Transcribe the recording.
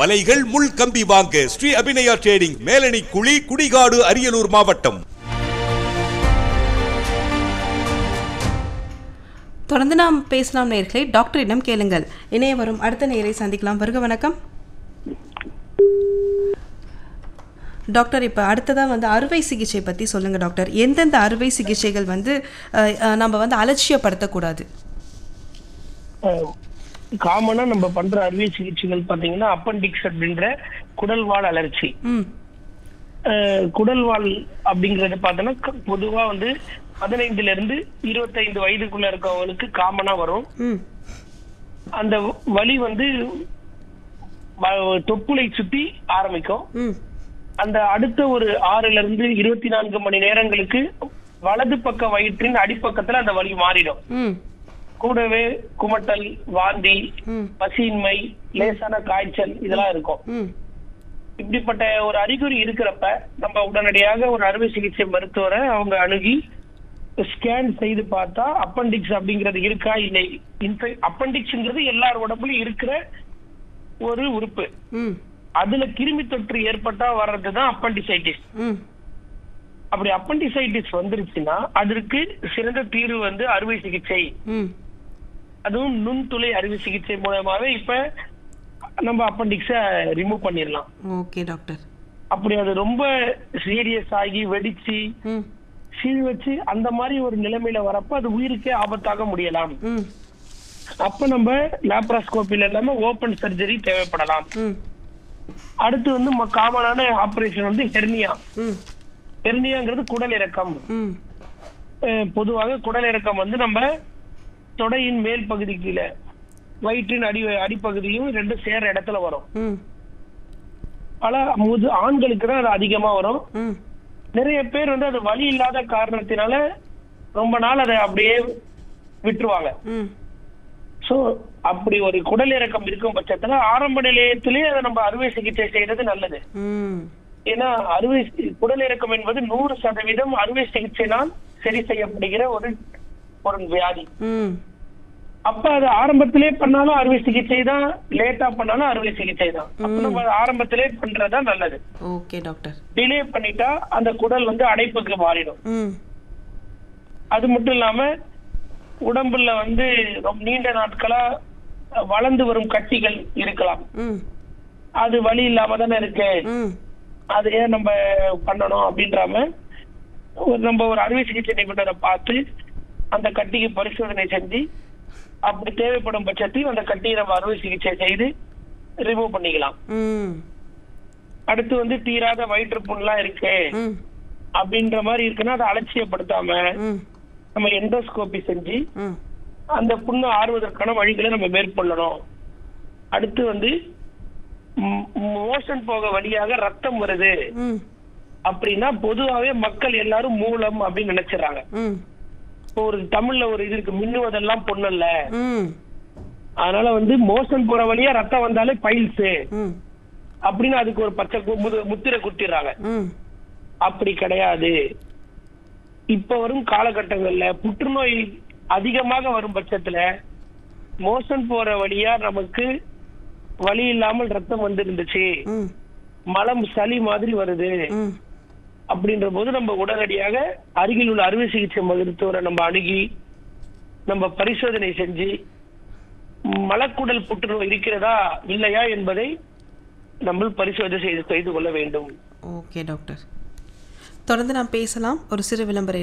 வலைகள் முள் கம்பி வாங்க ஸ்ரீ அபிநயா ட்ரேடிங் மேலணி குழி குடிகாடு அரியலூர் மாவட்டம் தொடர்ந்து நாம் பேசலாம் நேர்களை டாக்டரிடம் கேளுங்கள் இணைய வரும் அடுத்த நேரை சந்திக்கலாம் வருக வணக்கம் டாக்டர் இப்போ அடுத்ததாக வந்து அறுவை சிகிச்சை பற்றி சொல்லுங்கள் டாக்டர் எந்தெந்த அறுவை சிகிச்சைகள் வந்து அஹ், அஹ், நம்ம வந்து அலட்சியப்படுத்தக்கூடாது காமனா நம்ம பண்ற அறுவை சிகிச்சைகள் பாத்தீங்கன்னா அப்பண்டிக்ஸ் அப்படின்ற குடல்வால் அலர்ச்சி ம் அஹ், குடல்வால் அப்படிங்கறது பார்த்தோன்னா க- பொதுவா வந்து பதினைந்துல இருந்து இருபத்தைந்து வயதுக்குள்ள இருக்கவங்களுக்கு காமனா வரும் ம் அந்த வலி வந்து வ- தொப்புளை சுத்தி ஆரம்பிக்கும் ம் அந்த அடுத்த ஒரு ஆறுல இருந்து இருபத்தி நான்கு மணி நேரங்களுக்கு வலது பக்க வயிற்றின் அடிப்பக்கத்துல அந்த வலி மாறிடும் ம் கூடவே குமட்டல் வாந்தி ம் பசியின்மை லேசான காய்ச்சல் இதெல்லாம் இருக்கும் ம் இப்படிப்பட்ட ஒரு அறிகுறி இருக்கிறப்ப நம்ம உடனடியாக ஒரு அறுவை சிகிச்சை மருத்துவரை அவங்க அணுகி ஸ்கேன் செய்து பார்த்தா அப்பண்டிக்ஸ் அப்படிங்கிறது இருக்கா இல்லை அப்பண்டிக்ஸ்ங்கிறது எல்லார் உடம்புலயும் இருக்கிற ஒரு உறுப்பு ம் அதுல கிருமி தொற்று ஏற்பட்டா வர்றதுதான் அப்பண்டிசைட்டிஸ் ம் அப்படி அப்பண்டிசைட்டிஸ் வந்துருச்சுன்னா அதற்கு சிறந்த தீர்வு வந்து அறுவை சிகிச்சை ம் அதுவும் நுண்துளை அறுவை சிகிச்சை மூலமாவே இப்ப நம்ம அப்பண்டிக்ஸ ரிமூவ் பண்ணிடலாம் ஓகே டாக்டர் அப்படி அது ரொம்ப சீரியஸ் ஆகி வெடிச்சு ம் சீழ் வச்சு அந்த மாதிரி ஒரு நிலைமையில வரப்ப அது உயிருக்கே ஆபத்தாக முடியலாம் ம் அப்ப நம்ம லாப்ராஸ்கோப்பில இல்லாம ஓபன் சர்ஜரி தேவைப்படலாம் ம் அடுத்து வந்து காமனான ஆபரேஷன் வந்து ஹெர்னியா ம் ஹெர்னியாங்கிறது குடல் இறக்கம் ம் அஹ் பொதுவாக குடல் இறக்கம் வந்து நம்ம தொடையின் மேல் பகுதி கீழே வயிற்றின் அடி அடிப்பகுதியும் ரெண்டும் சேர இடத்துல வரும் ம் பல முது ஆண்களுக்கு தான் அது அதிகமா வரும் ம் நிறைய பேர் வந்து அது வலி இல்லாத காரணத்தினால ரொம்ப நாள் அதை அப்படியே விட்டுருவாங்க ம் சோ அப்படி ஒரு குடல் இறக்கம் இருக்கும் பட்சத்துல ஆரம்ப நிலையத்திலேயே அதை நம்ம அறுவை சிகிச்சை செய்யறது நல்லது ம் ஏன்னா அறுவை சி- குடல் இறக்கம் என்பது நூறு சதவீதம் அறுவை சிகிச்சைனால் சரி செய்யப்படுகிற ஒரு ஒரு வியாதி ம் அப்ப அது ஆரம்பத்திலே பண்ணாலும் அறுவை சிகிச்சை தான் லேட்டா பண்ணாலும் அறுவை சிகிச்சை தான் அப்ப நம்ம அதை ஆரம்பத்திலே பண்றதா நல்லது ஓகே டாக்டர் டிலே பண்ணிட்டா அந்த குடல் வந்து அடைப்புக்கு மாறிடும் ம் அது மட்டும் இல்லாம உடம்புல வந்து ரொம்ப நீண்ட நாட்களா வளர்ந்து வரும் கட்டிகள் இருக்கலாம் ம் அது வலி இல்லாம தானே இருக்கு ம் அது ஏன் நம்ம பண்ணணும் அப்படின்றாம ஒரு நம்ம ஒரு அறுவை சிகிச்சை நிபுணரை பார்த்து அந்த கட்டிக்கு பரிசோதனை செஞ்சு அப்படி தேவைப்படும் பட்சத்தில் அந்த கட்டியை நம்ம அறுவை சிகிச்சை செய்து ரிமூவ் பண்ணிக்கலாம் ம் அடுத்து வந்து தீராத வயிற்றுப்புண்லாம் இருக்கு ம் அப்படின்ற மாதிரி இருக்குன்னா அதை அலட்சியப்படுத்தாம ம் நம்ம எண்டோஸ்கோபி செஞ்சு ம் அந்த புண்ணு ஆறுவதற்கான வழிகளை நம்ம மேற்கொள்ளணும் அடுத்து வந்து மோஷன் போக வழியாக ரத்தம் வருது ம் அப்படின்னா பொதுவாவே மக்கள் எல்லாரும் மூலம் அப்படின்னு நினைச்சிடறாங்க ம் இப்போ ஒரு தமிழ்ல ஒரு இது இருக்கு மின்னுவதெல்லாம் பொண்ணல்ல ம் அதனால வந்து மோஷன் போற வழியா ரத்தம் வந்தாலே பைல்ஸ் ம் அப்படின்னு அதுக்கு ஒரு பச்சை கு- முது- முத்திரை குத்திடுறாங்க ம் அப்படி கிடையாது இப்ப வரும் காலகட்டங்கள்ல புற்றுநோய் அதிகமாக வரும் பட்சத்துல மோஷன் போற வழியா நமக்கு வலி இல்லாமல் ரத்தம் வந்திருந்துச்சு ம் மலம் சளி மாதிரி வருது ம் அப்படின்ற போது நம்ம உடனடியாக அருகில் உள்ள அறுவை சிகிச்சை மருத்துவரை நம்ம அணுகி நம்ம பரிசோதனை செஞ்சு மலக்குடல் புற்றுநோய் இருக்கிறதா இல்லையா என்பதை நம்ம பரிசோதனை செய்து செய்து கொள்ள வேண்டும் ஓகே டாக்டர் தொடர்ந்து நாம் பேசலாம் ஒரு சிறு விளம்பர